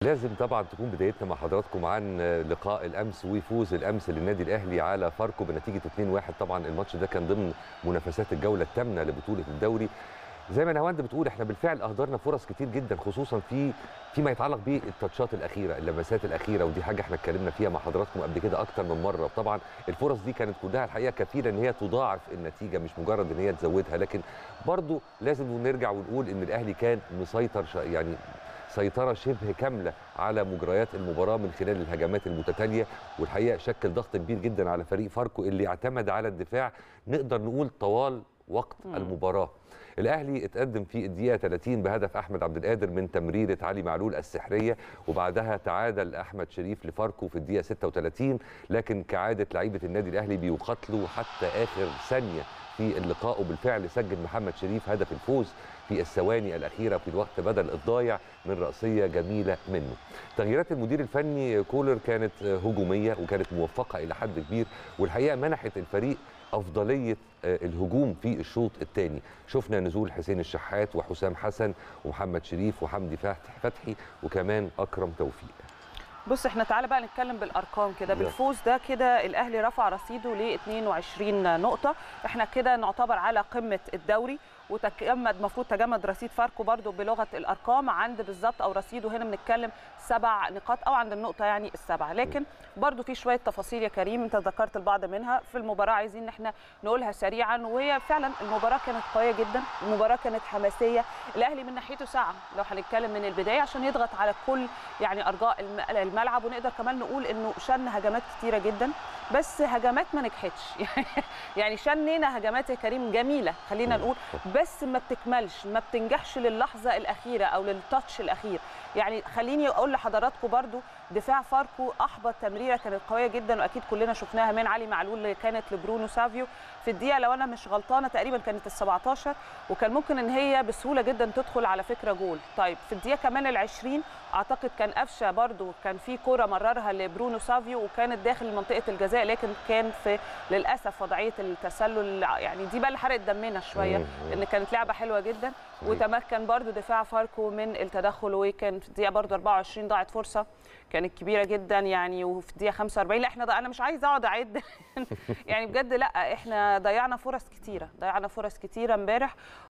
لازم طبعا تكون بدايتنا مع حضراتكم عن لقاء الامس وفوز الامس للنادي الاهلي على فاركو بنتيجه 2-1 طبعا الماتش ده كان ضمن منافسات الجوله الثامنه لبطوله الدوري زي ما نهاوند بتقول احنا بالفعل اهدرنا فرص كتير جدا خصوصا في فيما يتعلق بالتاتشات الاخيره اللمسات الاخيره ودي حاجه احنا اتكلمنا فيها مع حضراتكم قبل كده اكتر من مره طبعا الفرص دي كانت كلها الحقيقه كفيله ان هي تضاعف النتيجه مش مجرد ان هي تزودها لكن برضو لازم نرجع ونقول ان الاهلي كان مسيطر يعني سيطرة شبه كاملة على مجريات المباراة من خلال الهجمات المتتالية والحقيقة شكل ضغط كبير جدا على فريق فاركو اللي اعتمد على الدفاع نقدر نقول طوال وقت مم. المباراة الاهلي اتقدم في الدقيقه 30 بهدف احمد عبد القادر من تمريره علي معلول السحريه وبعدها تعادل احمد شريف لفاركو في الدقيقه 36 لكن كعاده لعيبه النادي الاهلي بيقاتلوا حتى اخر ثانيه في اللقاء وبالفعل سجل محمد شريف هدف الفوز في الثواني الاخيره في الوقت بدل الضايع من راسيه جميله منه. تغييرات المدير الفني كولر كانت هجوميه وكانت موفقه الى حد كبير والحقيقه منحت الفريق افضليه الهجوم في الشوط الثاني شفنا نزول حسين الشحات وحسام حسن ومحمد شريف وحمدي فتحي وكمان اكرم توفيق بص احنا تعالى بقى نتكلم بالارقام كده بالفوز ده كده الاهلي رفع رصيده ل 22 نقطه احنا كده نعتبر على قمه الدوري وتجمد المفروض تجمد رصيد فاركو برضو بلغه الارقام عند بالظبط او رصيده هنا بنتكلم سبع نقاط او عند النقطه يعني السبعه لكن برضو في شويه تفاصيل يا كريم انت ذكرت البعض منها في المباراه عايزين ان احنا نقولها سريعا وهي فعلا المباراه كانت قويه جدا المباراه كانت حماسيه الاهلي من ناحيته ساعه لو هنتكلم من البدايه عشان يضغط على كل يعني ارجاء الملعب ونقدر كمان نقول انه شن هجمات كتيره جدا بس هجمات ما نجحتش يعني شنينا هجمات يا كريم جميله خلينا نقول بس ما بتكملش ما بتنجحش للحظه الاخيره او للتاتش الاخير يعني خليني اقول لحضراتكم برضو دفاع فاركو احبط تمريره كانت قويه جدا واكيد كلنا شفناها من علي معلول اللي كانت لبرونو سافيو في الدقيقه لو انا مش غلطانه تقريبا كانت ال 17 وكان ممكن ان هي بسهوله جدا تدخل على فكره جول طيب في الدقيقه كمان ال 20 اعتقد كان قفشه برضو كان في كره مررها لبرونو سافيو وكانت داخل منطقه الجزاء لكن كان في للاسف وضعيه التسلل يعني دي بقى اللي حرقت دمنا شويه لان كانت لعبه حلوه جدا وتمكن برضو دفاع فاركو من التدخل وكان في الدقيقه برضو 24 ضاعت فرصه كانت كبيره جدا يعني وفي الدقيقه 45 لا احنا انا مش عايزه اقعد اعد يعني بجد لا احنا ضيعنا فرص كتيره ضيعنا فرص كتيره امبارح